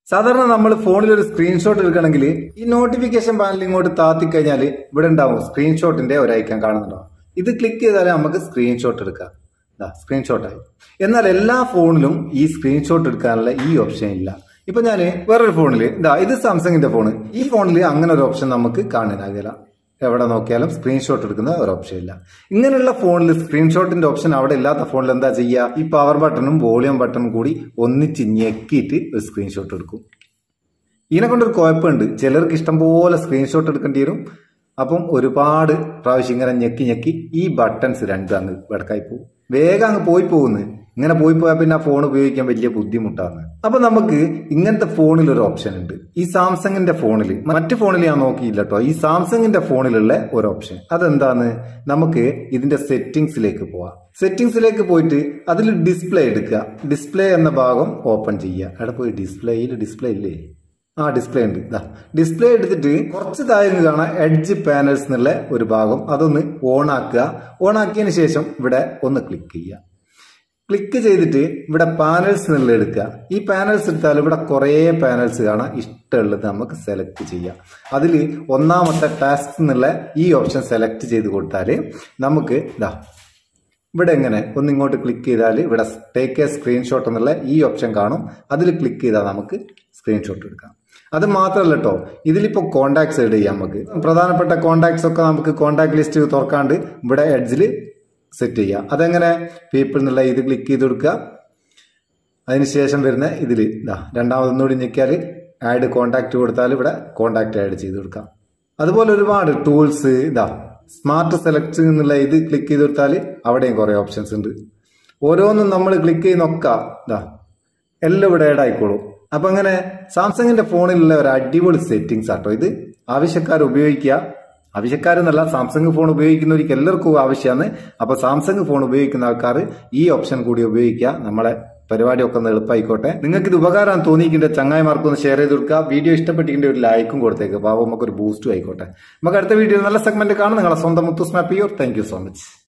സാധാരണ നമ്മൾ ഫോണിൽ ഒരു സ്ക്രീൻഷോട്ട് എടുക്കണമെങ്കിൽ ഈ നോട്ടിഫിക്കേഷൻ പാനൽ ഇങ്ങോട്ട് താത്തി കഴിഞ്ഞാൽ ഇവിടെ ഉണ്ടാവും സ്ക്രീൻഷോട്ടിന്റെ ഒരു ഐക്കൺ കാണുന്നുണ്ടാവും ഇത് ക്ലിക്ക് ചെയ്താലേ നമുക്ക് സ്ക്രീൻഷോട്ട് എടുക്കാം സ്ക്രീൻഷോട്ടായി എന്നാൽ എല്ലാ ഫോണിലും ഈ സ്ക്രീൻഷോട്ട് എടുക്കാനുള്ള ഈ ഓപ്ഷൻ ഇല്ല ഇപ്പൊ ഞാൻ വേറൊരു ഫോണിൽ ഇതാ ഇത് സാംസങ്ങിന്റെ ഫോണ് ഈ ഫോണിൽ അങ്ങനെ ഒരു ഓപ്ഷൻ നമുക്ക് കാണാനാകില്ല എവിടെ നോക്കിയാലും സ്ക്രീൻഷോട്ട് എടുക്കുന്ന ഒരു ഓപ്ഷൻ ഇല്ല ഇങ്ങനെയുള്ള ഫോണിൽ സ്ക്രീൻഷോട്ടിന്റെ ഓപ്ഷൻ അവിടെ ഇല്ലാത്ത ഫോണിൽ എന്താ ചെയ്യുക ഈ പവർ ബട്ടണും വോളിയം ബട്ടണും കൂടി ഒന്നിച്ച് ഞെക്കിയിട്ട് ഒരു സ്ക്രീൻഷോട്ട് എടുക്കും ഇതിനെ കൊണ്ടൊരു കുഴപ്പമുണ്ട് ചിലർക്ക് ഇഷ്ടംപോലെ സ്ക്രീൻഷോട്ട് എടുക്കേണ്ടി വരും അപ്പം ഒരുപാട് പ്രാവശ്യം ഇങ്ങനെ ഞെക്കി ഞെക്കി ഈ ബട്ടൺസ് രണ്ടും അങ്ങ് വെടക്കായി പോകും വേഗം അങ്ങ് പോയി പോകുന്നു ഇങ്ങനെ പോയി പോയാൽ പിന്നെ ആ ഫോൺ ഉപയോഗിക്കാൻ വലിയ ബുദ്ധിമുട്ടാണ് അപ്പൊ നമുക്ക് ഇങ്ങനത്തെ ഫോണിൽ ഒരു ഓപ്ഷൻ ഉണ്ട് ഈ സാംസങ്ങിന്റെ ഫോണിൽ മറ്റു ഫോണിൽ ഞാൻ നോക്കിയില്ല കേട്ടോ ഈ സാംസങ്ങിന്റെ ഫോണിലുള്ള ഒരു ഓപ്ഷൻ അതെന്താണ് നമുക്ക് ഇതിന്റെ സെറ്റിംഗ്സിലേക്ക് പോവാം സെറ്റിംഗ്സിലേക്ക് പോയിട്ട് അതിൽ ഡിസ്പ്ലേ എടുക്കുക ഡിസ്പ്ലേ എന്ന ഭാഗം ഓപ്പൺ ചെയ്യുക അവിടെ പോയി ഡിസ്പ്ലേയിൽ ഡിസ്പ്ലേ ഇല്ലേ ആ ഡിസ്പ്ലേ ഉണ്ട് ഇതാ ഡിസ്പ്ലേ എടുത്തിട്ട് കുറച്ച് താഴെ കാണാം എഡ്ജ് പാനൽസ് എന്നുള്ള ഒരു ഭാഗം അതൊന്ന് ഓൺ ആക്കുക ഓൺ ആക്കിയതിന് ശേഷം ഇവിടെ ഒന്ന് ക്ലിക്ക് ചെയ്യുക ക്ലിക്ക് ചെയ്തിട്ട് ഇവിടെ പാനൽസ് എന്നുള്ള എടുക്കുക ഈ പാനൽസ് എടുത്താൽ ഇവിടെ കുറേ പാനൽസ് കാണാം ഇഷ്ടമുള്ളത് നമുക്ക് സെലക്ട് ചെയ്യാം അതിൽ ഒന്നാമത്തെ ടാസ്ക് എന്നുള്ള ഈ ഓപ്ഷൻ സെലക്ട് ചെയ്ത് കൊടുത്താൽ നമുക്ക് ഇതാ ഇവിടെ എങ്ങനെ ഒന്ന് ഇങ്ങോട്ട് ക്ലിക്ക് ചെയ്താൽ ഇവിടെ ടേക്ക് എ സ്ക്രീൻഷോട്ട് എന്നുള്ള ഈ ഓപ്ഷൻ കാണും അതിൽ ക്ലിക്ക് ചെയ്താൽ നമുക്ക് സ്ക്രീൻഷോട്ട് എടുക്കാം അത് മാത്രമല്ല കേട്ടോ ഇതിലിപ്പോൾ കോണ്ടാക്ട്സ് എഡ് ചെയ്യാം നമുക്ക് പ്രധാനപ്പെട്ട കോണ്ടാക്ട്സ് ഒക്കെ നമുക്ക് കോണ്ടാക്ട് ലിസ്റ്റ് തുറക്കാണ്ട് ഇവിടെ എഡ്ജിൽ സെറ്റ് ചെയ്യാം അതെങ്ങനെ പീപ്പിൾ എന്നുള്ള ഇത് ക്ലിക്ക് ചെയ്ത് കൊടുക്കുക അതിനുശേഷം വരുന്ന ഇതിൽ ഇതാ രണ്ടാമതൊന്നുകൂടി ഞെക്കിയാൽ ആഡ് കോണ്ടാക്ട് കൊടുത്താൽ ഇവിടെ കോണ്ടാക്ട് ആഡ് ചെയ്ത് കൊടുക്കാം അതുപോലെ ഒരുപാട് ടൂൾസ് ഇതാ സ്മാർട്ട് സെലക്ട് എന്നുള്ള ഇത് ക്ലിക്ക് ചെയ്ത് കൊടുത്താൽ അവിടെയും കുറേ ഓപ്ഷൻസ് ഉണ്ട് ഓരോന്നും നമ്മൾ ക്ലിക്ക് ചെയ്ത് നോക്കാം ഇതാ എല്ലാം ഇവിടെ ആഡ് ആയിക്കോളും അപ്പൊ അങ്ങനെ സാംസങ്ങിന്റെ ഫോണിലുള്ള ഒരു അടിപൊളി സെറ്റിംഗ്സ് ആട്ടോ ഇത് ആവശ്യക്കാർ ഉപയോഗിക്കുക ആവശ്യക്കാരെന്നല്ല സാംസങ് ഫോൺ ഉപയോഗിക്കുന്നവർക്ക് എല്ലാവർക്കും ആവശ്യമാണ് അപ്പൊ സാംസങ് ഫോൺ ഉപയോഗിക്കുന്ന ആൾക്കാർ ഈ ഓപ്ഷൻ കൂടി ഉപയോഗിക്കുക നമ്മളെ പരിപാടിയൊക്കെ ഒന്ന് എളുപ്പമായിക്കോട്ടെ നിങ്ങൾക്ക് ഇത് ഉപകാരം തോന്നിക്കിന്റെ ചങ്ങായിമാർക്ക് ഒന്ന് ഷെയർ ചെയ്ത് കൊടുക്കുക വീഡിയോ ഇഷ്ടപ്പെട്ടിക്കിന്റെ ഒരു ലൈക്കും കൊടുത്തേക്ക് പാവം നമുക്ക് ഒരു ബൂസ്റ്റും ആയിക്കോട്ടെ നമുക്ക് അടുത്ത വീഡിയോയിൽ നല്ല സെഗ്മെന്റ് കാണാം നിങ്ങളെ സ്വന്തം മുത്തുസ് മാപ്പ് ചെയ്യോ താങ്ക് യു സോ മച്ച്